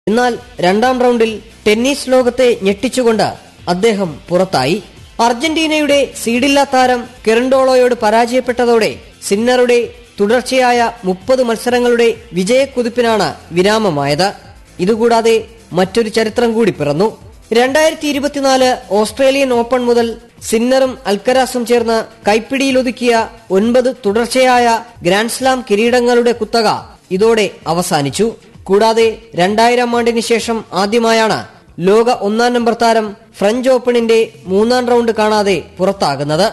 എന്നാൽ രണ്ടാം റൗണ്ടിൽ ടെന്നീസ് ലോകത്തെ ഞെട്ടിച്ചുകൊണ്ട് അദ്ദേഹം പുറത്തായി അർജന്റീനയുടെ സീഡില്ലാ താരം കെറൻഡോളോയോട് പരാജയപ്പെട്ടതോടെ സിന്നറുടെ തുടർച്ചയായ മുപ്പത് മത്സരങ്ങളുടെ വിജയക്കുതിപ്പിനാണ് വിരാമമായത് ഇതുകൂടാതെ മറ്റൊരു ചരിത്രം കൂടി പിറന്നു രണ്ടായിരത്തി ഇരുപത്തിനാല് ഓസ്ട്രേലിയൻ ഓപ്പൺ മുതൽ സിന്നറും അൽക്കരാസും ചേർന്ന് കൈപ്പിടിയിലൊതുക്കിയ ഒൻപത് തുടർച്ചയായ ഗ്രാൻഡ്സ്ലാം കിരീടങ്ങളുടെ കുത്തക ഇതോടെ അവസാനിച്ചു കൂടാതെ രണ്ടായിരം ആണ്ടിന് ശേഷം ആദ്യമായാണ് ലോക ഒന്നാം നമ്പർ താരം ഫ്രഞ്ച് ഓപ്പണിന്റെ മൂന്നാം റൗണ്ട് കാണാതെ പുറത്താകുന്നത്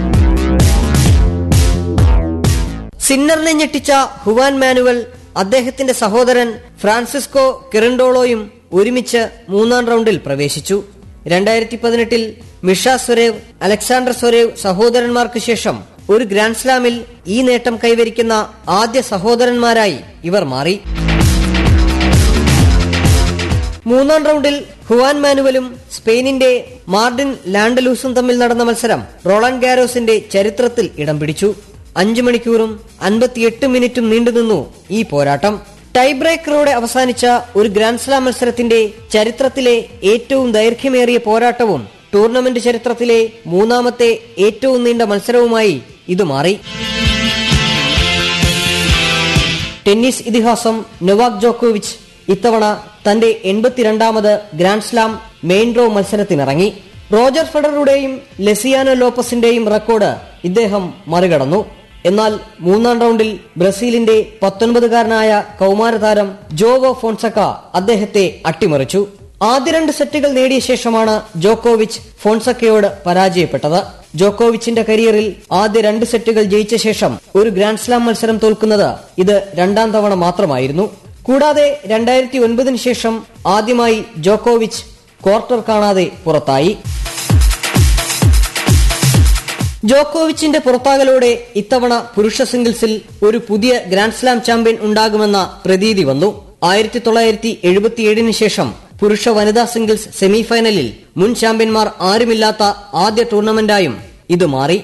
സിന്നറിനെ ഞെട്ടിച്ച ഹുവാൻ മാനുവൽ അദ്ദേഹത്തിന്റെ സഹോദരൻ ഫ്രാൻസിസ്കോ കിറൻഡോളോയും ഒരുമിച്ച് മൂന്നാം റൗണ്ടിൽ പ്രവേശിച്ചു രണ്ടായിരത്തി പതിനെട്ടിൽ മിഷ സ്വരേവ് അലക്സാണ്ടർ സ്വരേവ് സഹോദരന്മാർക്ക് ശേഷം ഒരു ഗ്രാൻഡ് സ്ലാമിൽ ഈ നേട്ടം കൈവരിക്കുന്ന ആദ്യ സഹോദരന്മാരായി ഇവർ മാറി മൂന്നാം റൗണ്ടിൽ ഹുവാൻ മാനുവലും സ്പെയിനിന്റെ മാർഡിൻ ലാൻഡലൂസും തമ്മിൽ നടന്ന മത്സരം റോളൻ ഗാരോസിന്റെ ചരിത്രത്തിൽ ഇടം പിടിച്ചു അഞ്ചു മണിക്കൂറും അൻപത്തിയെട്ട് മിനിറ്റും നീണ്ടുനിന്നു ഈ പോരാട്ടം ടൈ ബ്രേക്കറോടെ അവസാനിച്ച ഒരു ഗ്രാൻഡ് സ്ലാം മത്സരത്തിന്റെ ചരിത്രത്തിലെ ഏറ്റവും ദൈർഘ്യമേറിയ പോരാട്ടവും ടൂർണമെന്റ് ചരിത്രത്തിലെ മൂന്നാമത്തെ ഏറ്റവും നീണ്ട മത്സരവുമായി ഇത് മാറി ടെന്നീസ് ഇതിഹാസം നൊവാക് ജോക്കോവിച്ച് ഇത്തവണ തന്റെ എൺപത്തിരണ്ടാമത് ഗ്രാൻഡ് സ്ലാം മെയിൻ ഡ്രോ മത്സരത്തിനിറങ്ങി റോജർ ഫെഡറുടെയും ലെസിയാനോ ലോപ്പസിന്റെയും റെക്കോർഡ് ഇദ്ദേഹം മറികടന്നു എന്നാൽ മൂന്നാം റൗണ്ടിൽ ബ്രസീലിന്റെ പത്തൊൻപതുകാരനായ കൌമാരതാരം ജോവോ ഫോൺസക്ക അദ്ദേഹത്തെ അട്ടിമറിച്ചു ആദ്യ രണ്ട് സെറ്റുകൾ നേടിയ ശേഷമാണ് ജോക്കോവിച്ച് ഫോൺസക്കയോട് പരാജയപ്പെട്ടത് ജോക്കോവിച്ചിന്റെ കരിയറിൽ ആദ്യ രണ്ട് സെറ്റുകൾ ജയിച്ച ശേഷം ഒരു ഗ്രാൻഡ് സ്ലാം മത്സരം തോൽക്കുന്നത് ഇത് രണ്ടാം തവണ മാത്രമായിരുന്നു കൂടാതെ രണ്ടായിരത്തി ഒൻപതിന് ശേഷം ആദ്യമായി ജോക്കോവിച്ച് ക്വാർട്ടർ കാണാതെ പുറത്തായി ജോക്കോവിച്ചിന്റെ പുറത്താകലോടെ ഇത്തവണ പുരുഷ സിംഗിൾസിൽ ഒരു പുതിയ ഗ്രാൻഡ് സ്ലാം ചാമ്പ്യൻ ഉണ്ടാകുമെന്ന പ്രതീതി വന്നു ആയിരത്തി തൊള്ളായിരത്തി എഴുപത്തിയേഴിന് ശേഷം പുരുഷ വനിതാ സിംഗിൾസ് സെമിഫൈനലിൽ മുൻ ചാമ്പ്യന്മാർ ആരുമില്ലാത്ത ആദ്യ ടൂർണമെന്റായും ഇത് മാറി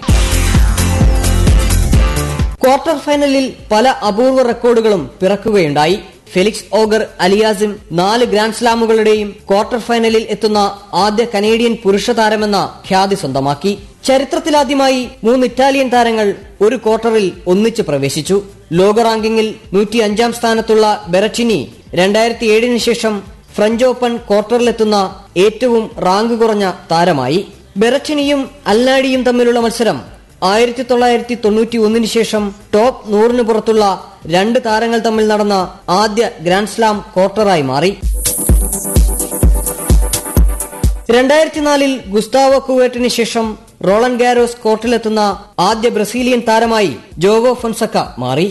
ക്വാർട്ടർ ഫൈനലിൽ പല അപൂർവ റെക്കോർഡുകളും പിറക്കുകയുണ്ടായി ഫെലിക്സ് ഓഗർ അലിയാസിം നാല് ഗ്രാൻഡ് സ്ലാമുകളുടെയും ക്വാർട്ടർ ഫൈനലിൽ എത്തുന്ന ആദ്യ കനേഡിയൻ പുരുഷ താരമെന്ന ഖ്യാതി സ്വന്തമാക്കി ചരിത്രത്തിലാദ്യമായി മൂന്ന് ഇറ്റാലിയൻ താരങ്ങൾ ഒരു ക്വാർട്ടറിൽ ഒന്നിച്ച് പ്രവേശിച്ചു ലോക റാങ്കിങ്ങിൽ നൂറ്റി അഞ്ചാം സ്ഥാനത്തുള്ള ബെറച്ചിനി രണ്ടായിരത്തി ഏഴിന് ശേഷം ഫ്രഞ്ച് ഓപ്പൺ ക്വാർട്ടറിലെത്തുന്ന ഏറ്റവും റാങ്ക് കുറഞ്ഞ താരമായി ബെറച്ചിനിയും അൽനാഡിയും തമ്മിലുള്ള മത്സരം ആയിരത്തി തൊള്ളായിരത്തി തൊണ്ണൂറ്റി ഒന്നിന് ശേഷം ടോപ്പ് നൂറിന് പുറത്തുള്ള രണ്ട് താരങ്ങൾ തമ്മിൽ നടന്ന ആദ്യ ഗ്രാൻഡ് സ്ലാം ക്വാർട്ടറായി മാറി രണ്ടായിരത്തി നാലിൽ ഗുസ്താവോ കുവേറ്റിന് ശേഷം റോളൻ ഗാരോസ് കോർട്ടിലെത്തുന്ന ആദ്യ ബ്രസീലിയൻ താരമായി ജോവോ ഫൊൻസക്ക മാറി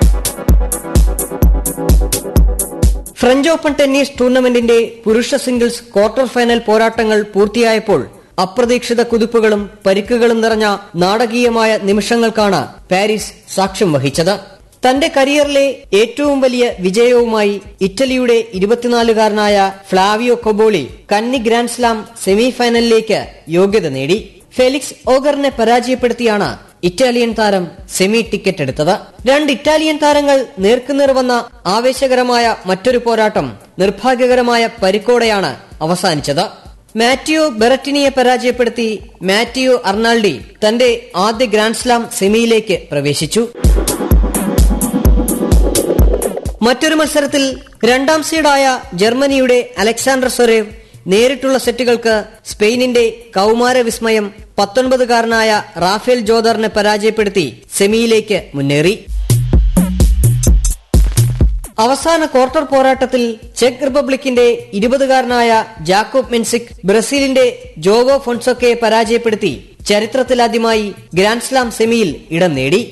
ഫ്രഞ്ച് ഓപ്പൺ ടെന്നീസ് ടൂർണമെന്റിന്റെ പുരുഷ സിംഗിൾസ് ക്വാർട്ടർ ഫൈനൽ പോരാട്ടങ്ങൾ പൂർത്തിയായപ്പോൾ അപ്രതീക്ഷിത കുതിപ്പുകളും പരിക്കുകളും നിറഞ്ഞ നാടകീയമായ നിമിഷങ്ങൾക്കാണ് പാരീസ് സാക്ഷ്യം വഹിച്ചത് തന്റെ കരിയറിലെ ഏറ്റവും വലിയ വിജയവുമായി ഇറ്റലിയുടെ ഇരുപത്തിനാലുകാരനായ ഫ്ലാവിയോ കൊബോളി കന്നി ഗ്രാൻഡ് സ്ലാം സെമിഫൈനലിലേക്ക് യോഗ്യത നേടി ഫെലിക്സ് ഓഗറിനെ പരാജയപ്പെടുത്തിയാണ് ഇറ്റാലിയൻ താരം സെമി ടിക്കറ്റ് എടുത്തത് രണ്ട് ഇറ്റാലിയൻ താരങ്ങൾ നേർക്കുനേർ വന്ന ആവേശകരമായ മറ്റൊരു പോരാട്ടം നിർഭാഗ്യകരമായ പരിക്കോടെയാണ് അവസാനിച്ചത് മാറ്റിയോ ബെററ്റിനിയെ പരാജയപ്പെടുത്തി മാറ്റിയോ അർണാൾഡി തന്റെ ആദ്യ ഗ്രാൻഡ് സ്ലാം സെമിയിലേക്ക് പ്രവേശിച്ചു മറ്റൊരു മത്സരത്തിൽ രണ്ടാം സീഡായ ജർമ്മനിയുടെ അലക്സാണ്ടർ സൊരേവ് നേരിട്ടുള്ള സെറ്റുകൾക്ക് സ്പെയിനിന്റെ കൌമാര വിസ്മയം പത്തൊൻപതുകാരനായ റാഫേൽ ജോദറിനെ പരാജയപ്പെടുത്തി സെമിയിലേക്ക് മുന്നേറി അവസാന ക്വാർട്ടർ പോരാട്ടത്തിൽ ചെക്ക് റിപ്പബ്ലിക്കിന്റെ ഇരുപതുകാരനായ ജാക്കോബ് മെൻസിക് ബ്രസീലിന്റെ ജോവോ ഫൊൺസൊക്കയെ പരാജയപ്പെടുത്തി ചരിത്രത്തിലാദ്യമായി ഗ്രാൻഡ് സ്ലാം സെമിയിൽ ഇടം നേടി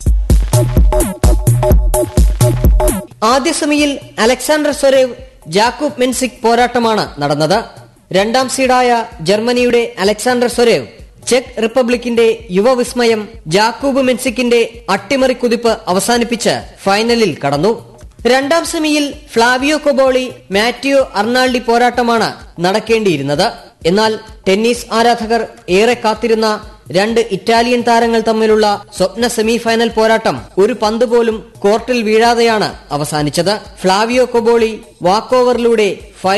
ആദ്യ സെമിയിൽ അലക്സാണ്ടർ സ്വരേവ് ജാക്കൂബ് മെൻസിക് പോരാട്ടമാണ് നടന്നത് രണ്ടാം സീഡായ ജർമ്മനിയുടെ അലക്സാണ്ടർ സ്വരേവ് ചെക്ക് റിപ്പബ്ലിക്കിന്റെ യുവവിസ്മയം ജാക്കൂബ് മെൻസിക്കിന്റെ അട്ടിമറി കുതിപ്പ് അവസാനിപ്പിച്ച് ഫൈനലിൽ കടന്നു രണ്ടാം സെമിയിൽ ഫ്ലാവിയോ കൊബോളി മാറ്റിയോ അർണാൾഡി പോരാട്ടമാണ് നടക്കേണ്ടിയിരുന്നത് എന്നാൽ ടെന്നീസ് ആരാധകർ ഏറെ കാത്തിരുന്ന രണ്ട് ഇറ്റാലിയൻ താരങ്ങൾ തമ്മിലുള്ള സ്വപ്ന സെമിഫൈനൽ പോരാട്ടം ഒരു പന്ത് പോലും കോർട്ടിൽ വീഴാതെയാണ് അവസാനിച്ചത് ഫ്ലാവിയോ കൊബോളി വാക്കോവറിലൂടെ